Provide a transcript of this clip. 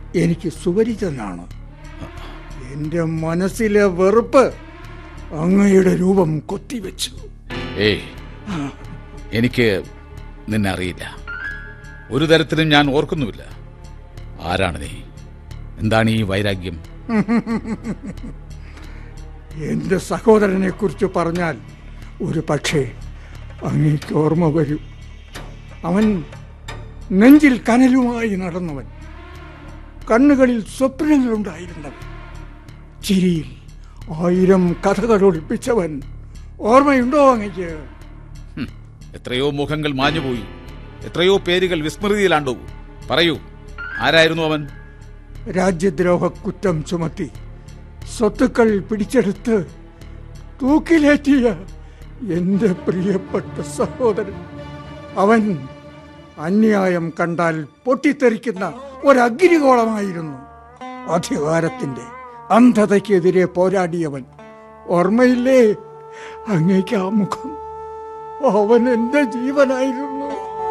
എനിക്ക് സുപരിചിതനാണ് എന്റെ മനസ്സിലെ വെറുപ്പ് അങ്ങയുടെ രൂപം കൊത്തിവെച്ചു ഏയ് എനിക്ക് നിന്നെ അറിയില്ല ഒരു തരത്തിലും ഞാൻ ഓർക്കുന്നുമില്ല ആരാണ് നീ എന്താണ് ഈ വൈരാഗ്യം എന്റെ സഹോദരനെ കുറിച്ച് പറഞ്ഞാൽ ഒരു പക്ഷേ അങ്ങേക്ക് ഓർമ്മ വരും അവൻ നെഞ്ചിൽ കനലുമായി നടന്നവൻ കണ്ണുകളിൽ സ്വപ്നങ്ങളുണ്ടായിരുന്നവൻ ചിരിയിൽ ആയിരം കഥകൾ ഒളിപ്പിച്ചവൻ ഓർമ്മയുണ്ടോ അങ്ങയ്ക്ക് ഹും, എത്രയോ മുഖങ്ങൾ മാഞ്ഞുപോയി എത്രയോ പേരുകൾ വിസ്മൃതിയിലാണ്ടു പറയൂ ആരായിരുന്നു അവൻ രാജ്യദ്രോഹ കുറ്റം ചുമത്തി സ്വത്തുക്കൾ പിടിച്ചെടുത്ത് തൂക്കിലേറ്റിയ എന്റെ പ്രിയപ്പെട്ട സഹോദരൻ അവൻ അന്യായം കണ്ടാൽ പൊട്ടിത്തെറിക്കുന്ന ഒരഗ്നികോളമായിരുന്നു അധികാരത്തിന്റെ അന്ധതയ്ക്കെതിരെ പോരാടിയവൻ ഓർമ്മയില്ലേ അങ്ങേക്ക് ആ മുഖം അവൻ എന്റെ ജീവനായിരുന്നു